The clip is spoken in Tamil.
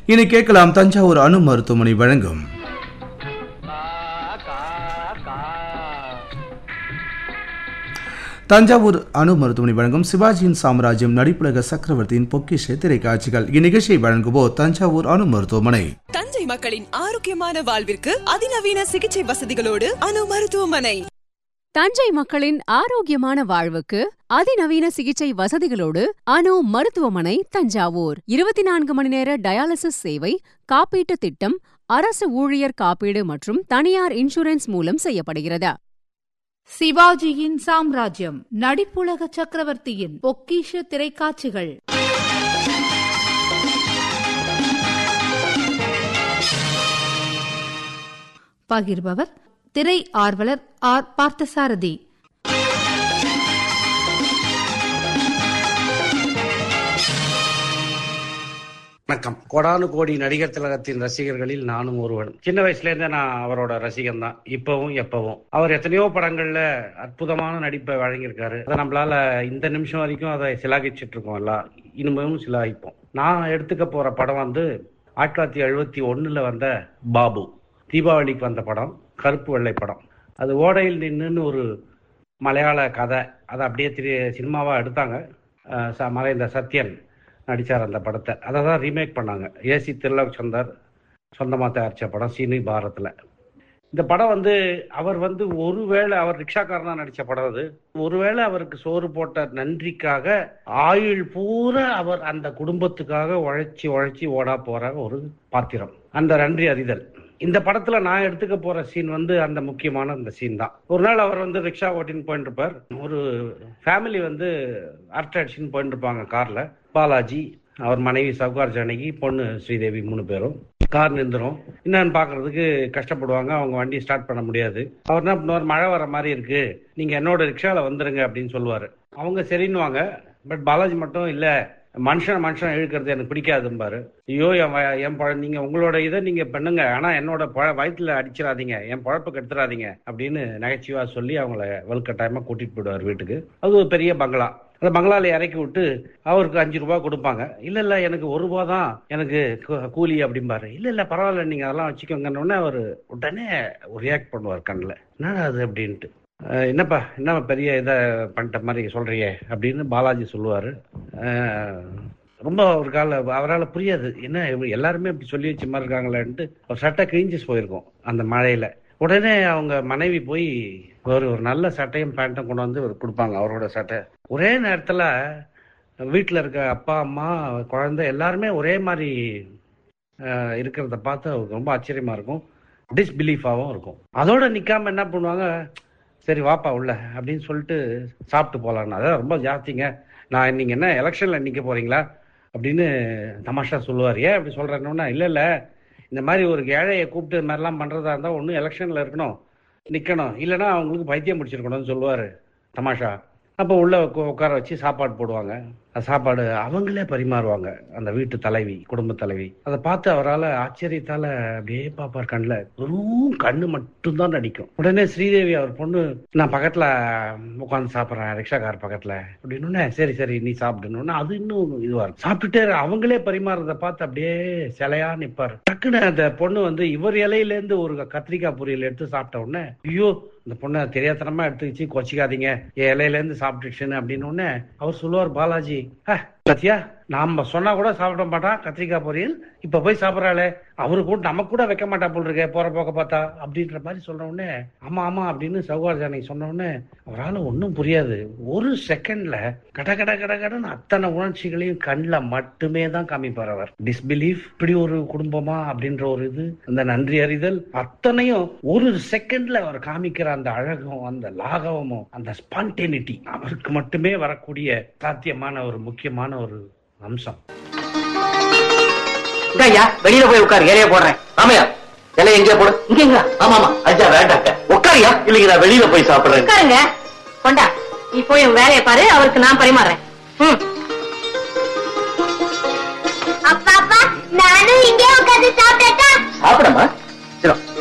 இனி கேட்கலாம் தஞ்சாவூர் அணு மருத்துவமனை வழங்கும் தஞ்சாவூர் அணு மருத்துவமனை வழங்கும் சிவாஜியின் சாம்ராஜ்யம் நடிப்புலக சக்கரவர்த்தியின் பொக்கிஷ திரைக்காட்சிகள் இந்நிகழ்ச்சியை வழங்குவோர் தஞ்சாவூர் அணு மருத்துவமனை தஞ்சை மக்களின் ஆரோக்கியமான வாழ்விற்கு அதிநவீன சிகிச்சை வசதிகளோடு அணு மருத்துவமனை தஞ்சை மக்களின் ஆரோக்கியமான வாழ்வுக்கு அதிநவீன சிகிச்சை வசதிகளோடு அணு மருத்துவமனை தஞ்சாவூர் இருபத்தி நான்கு மணி நேர டயாலிசிஸ் சேவை காப்பீட்டு திட்டம் அரசு ஊழியர் காப்பீடு மற்றும் தனியார் இன்சூரன்ஸ் மூலம் செய்யப்படுகிறது சிவாஜியின் சாம்ராஜ்யம் நடிப்புலக சக்கரவர்த்தியின் பொக்கிஷ திரைக்காட்சிகள் பகிர்பவர் திரை ஆர்வலர் ஆர் பார்த்தசாரதி வணக்கம் கோடானு கோடி நடிகர் திலகத்தின் ரசிகர்களில் நானும் ஒருவன் சின்ன வயசுல இருந்தே நான் அவரோட ரசிகன் தான் இப்பவும் எப்பவும் அவர் எத்தனையோ படங்கள்ல அற்புதமான நடிப்பை வழங்கியிருக்காரு அதை நம்மளால இந்த நிமிஷம் வரைக்கும் அதை சிலாகிச்சிட்டு இருக்கோம் எல்லாம் இனிமேலும் சிலாகிப்போம் நான் எடுத்துக்க போற படம் வந்து ஆயிரத்தி தொள்ளாயிரத்தி எழுபத்தி ஒண்ணுல வந்த பாபு தீபாவளிக்கு வந்த படம் கருப்பு வெள்ளை படம் அது ஓடையில் நின்னுன்னு ஒரு மலையாள கதை அதை அப்படியே திரு சினிமாவா எடுத்தாங்க அஹ் ச- மறைந்த சத்யன் நடிச்சார் அந்த படத்தை அதை தான் ரீமேக் பண்ணாங்க ஏசி திருலோக் சந்தர் சொந்தமாக தயாரித்த படம் சீனி பாரத்தில் இந்த படம் வந்து அவர் வந்து ஒருவேளை அவர் ரிக்ஷாக்காரனா நடிச்ச படம் அது ஒருவேளை அவருக்கு சோறு போட்ட நன்றிக்காக ஆயுள் பூரா அவர் அந்த குடும்பத்துக்காக உழைச்சி உழைச்சி ஓடா போற ஒரு பாத்திரம் அந்த நன்றி அறிதல் இந்த படத்துல நான் எடுத்துக்க போற சீன் வந்து அந்த முக்கியமான அந்த சீன் தான் ஒரு நாள் அவர் வந்து ரிக்ஷா ஓட்டின்னு போயிட்டு இருப்பார் ஒரு ஃபேமிலி வந்து அரட்டை அடிச்சுன்னு போயிட்டு இருப்பாங்க கார்ல பாலாஜி அவர் மனைவி சவுகார் ஜானகி பொண்ணு ஸ்ரீதேவி மூணு பேரும் கார் நின்றுரும் என்னன்னு பாக்குறதுக்கு கஷ்டப்படுவாங்க அவங்க வண்டி ஸ்டார்ட் பண்ண முடியாது அவர் என்ன பண்ணுவார் மழை வர மாதிரி இருக்கு நீங்க என்னோட ரிக்ஷால வந்துருங்க அப்படின்னு சொல்லுவாரு அவங்க சரின்னுவாங்க பட் பாலாஜி மட்டும் இல்ல மனுஷன் மனுஷன் இழுக்கிறது எனக்கு பிடிக்காதும்பாரு ஐயோ என் வ- என் பழ நீங்க உங்களோட இதை நீங்க பண்ணுங்க ஆனா என்னோட பழ வயிற்றுல அடிச்சிடாதீங்க என் பழப்பை கெடுத்துறாதீங்க அப்படின்னு நகைச்சுவா சொல்லி அவங்கள வலுக்கட்டாயமா கூட்டிட்டு போயிடுவார் வீட்டுக்கு அது ஒரு பெரிய பங்களா அந்த பங்களால இறக்கி விட்டு அவருக்கு அஞ்சு ரூபாய் கொடுப்பாங்க இல்ல இல்ல எனக்கு ஒரு ரூபா தான் எனக்கு கூ- கூலி அப்படிம்பாரு இல்ல இல்ல பரவாயில்ல நீங்க அதெல்லாம் வச்சுக்கோங்கன்னு அவர் உடனே ரியாக்ட் பண்ணுவார் கண்ணில் என்னடா அது அப்படின்ட்டு அஹ் என்னப்பா என்ன பெரிய இதை பண்ணிட்ட மாதிரி சொல்றியே அப்படின்னு பாலாஜி சொல்லுவாரு அஹ் ரொம்ப ஒரு கால அவரால் புரியாது என்ன இவங்க எல்லாருமே இப்படி சொல்லி வச்ச மாதிரி இருக்காங்களேன்ட்டு ஒரு சட்டை கிழிஞ்சு போயிருக்கும் அந்த மழையில உடனே அவங்க மனைவி போய் ஒரு ஒரு நல்ல சட்டையும் பேண்ட்டும் கொண்டு வந்து இவருக்கு கொடுப்பாங்க அவரோட சட்டை ஒரே நேரத்துல வீட்டில் இருக்க அப்பா அம்மா குழந்தை எல்லாருமே ஒரே மாதிரி அஹ், இருக்கிறத பார்த்து அவருக்கு ரொம்ப ஆச்சரியமா இருக்கும் டிஸ்பிலீஃபாகவும் இருக்கும் அதோட நிக்காம என்ன பண்ணுவாங்க சரி வாப்பா உள்ள அப்படின்னு சொல்லிட்டு சாப்பிட்டு போலான்னு அதான் ரொம்ப ஜாஸ்திங்க நான் நீங்க என்ன எலெக்ஷன்ல நிக்க போறீங்களா அப்படின்னு தமாஷா சொல்லுவார் ஏன் அப்படி சொல்றேன்னா இல்ல இல்ல இந்த மாதிரி ஒரு ஏழையை கூப்பிட்டு இது மாதிரிலாம் பண்றதா இருந்தா ஒன்றும் எலெக்ஷன்ல இருக்கணும் நிக்கணும் இல்லைன்னா அவங்களுக்கு பைத்தியம் பிடிச்சிருக்கணும்னு சொல்லுவாரு தமாஷா அப்போ உள்ள உக்க- உட்கார வச்சு சாப்பாடு போடுவாங்க அந்த சாப்பாடு அவங்களே பரிமாறுவாங்க அந்த வீட்டு தலைவி குடும்ப தலைவி அதை பார்த்து அவரால் ஆச்சரியத்தால அப்படியே பார்ப்பார் கண்ணில் வெறும் கண்ணு மட்டும்தான் நடிக்கும் உடனே ஸ்ரீதேவி அவர் பொண்ணு நான் பக்கத்துல உட்காந்து சாப்பிட்றேன் ரிக்ஷாக்கார் பக்கத்துல அப்படின்னு சரி சரி நீ சாப்பிடணும்னு அது இன்னும் இதுவா இருக்கும் சாப்பிட்டுட்டே அவங்களே பரிமாறத பார்த்து அப்படியே சிலையா நிப்பாரு டக்குன்னு அந்த பொண்ணு வந்து இவர் இலையில இருந்து ஒரு கத்திரிக்காய் பொரியல் எடுத்து சாப்பிட்ட உடனே ஐயோ இந்த பொண்ணை தெரியாதனமா எடுத்துக்கிச்சு கொச்சிக்காதீங்க என் இலையில இருந்து சாப்பிட்டுச்சுன்னு அப்படின்னு உடனே அவர் சொல்லுவார் பாலாஜி "ஹ, பாத்தியா நாம சொன்னா கூட சாப்பிட மாட்டான் கத்திரிக்காய் பொரியல் இப்ப போய் சாப்பிடறாளே அவரு கூட நமக்கு கூட வைக்க மாட்டா போல் இருக்கே போற போக்க பார்த்தா அப்படின்ற மாதிரி சொன்ன உடனே ஆமா ஆமா அப்படின்னு சௌகார் ஜானகி சொன்ன உடனே அவரால் ஒன்றும் புரியாது ஒரு செகண்ட்ல கட கட கட கடன்னு அத்தனை உணர்ச்சிகளையும் கண்ணில் மட்டுமே தான் காமிப்பார் அவர் டிஸ்பிலீஃப் இப்படி ஒரு குடும்பமா அப்படின்ற ஒரு இது அந்த நன்றி அறிதல் அத்தனையும் ஒரு செகண்ட்ல அவர் காமிக்கிற அந்த அழகும் அந்த லாகவமும் அந்த ஸ்பான்டேனிட்டி அவருக்கு மட்டுமே வரக்கூடிய சாத்தியமான ஒரு முக்கியமான ஒரு அம்சம் ஐயா வெளியில போய் உட்காரு இலைய போடுறேன் ஆமையா இலைய எங்கே போடு இங்க எங்க ஆமா ஆமா அஜா வேண்டாங்க உட்காரியா இல்லைங்க நான் வெளியில போய் சாப்பிடுறேன் உட்காருங்க கொண்டா நீ போய் உன் வேலையை பாரு அவருக்கு நான் பரிமாறேன் ம். அப்பா அப்பா நானும் இங்கே உட்காந்து சாப்பிட்டா சாப்பிடமா சரி